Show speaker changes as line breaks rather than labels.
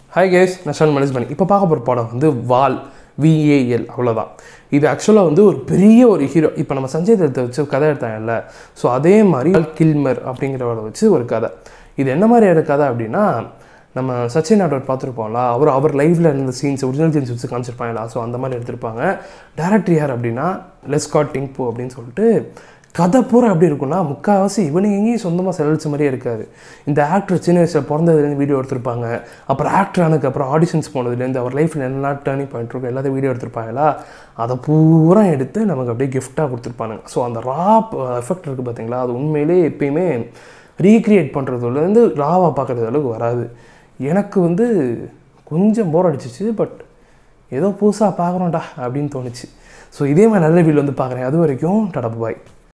hi guys நான் ஷன் manage பண்ணி இப்போ பார்க்க போகிற படம் வந்து வால் விஏஎல் அவ்வளோதான் இது ஆக்சுவலாக வந்து ஒரு பெரிய ஒரு ஹீரோ இப்போ நம்ம சஞ்சய் தத்தை வச்சு ஒரு கதை எடுத்தாங்கல்ல ஸோ அதே மாதிரி கில்மர் அப்படிங்கிறவரை வச்சு ஒரு கதை இது என்ன மாதிரியான கதை அப்படின்னா நம்ம சச்சின் நாடோர் பார்த்துருப்போம்ல அவர் அவர் லைஃப்பில் இருந்த சீன்ஸ் ஒரிஜினல் சீன்ஸ் வச்சு காமிச்சிருப்பாங்களா ஸோ அந்த மாதிரி எடுத்திருப்பாங்க டேரக்டர் யார் அப்படின்னா லெஸ்காட் டிங்பு அப்படின்னு சொல்லிட்டு கதை பூரா எப்படி இருக்கும்னா முக்கால்வாசி இவனுக்கு எங்கேயும் சொந்தமாக செலவழிச்ச மாதிரியே இருக்காது இந்த ஆக்டர் சின்ன வயசில் பிறந்ததுலேருந்து வீடியோ எடுத்திருப்பாங்க அப்புறம் ஆக்டர் ஆனதுக்கு அப்புறம் ஆடிஷன்ஸ் போனதுலேருந்து அவர் லைஃப்பில் என்ன டேர்னிங் பாயிண்ட் இருக்கும் எல்லாத்தையும் வீடியோ எடுத்திருப்பாங்களா அதை பூரா எடுத்து நமக்கு அப்படியே கிஃப்டாக கொடுத்துருப்பானுங்க ஸோ அந்த ராப் எஃபெக்ட் இருக்குது பார்த்தீங்களா அது உண்மையிலே எப்பயுமே ரீக்ரியேட் பண்ணுறதுலேருந்து ராவாக பார்க்குறது அளவுக்கு வராது எனக்கு வந்து கொஞ்சம் போர் அடிச்சிச்சு பட் ஏதோ புதுசாக பார்க்குறோம்டா அப்படின்னு தோணுச்சு ஸோ இதே மாதிரி நல்ல வீடியோ வந்து பார்க்குறேன் அது வரைக்கும் டடப் பாய்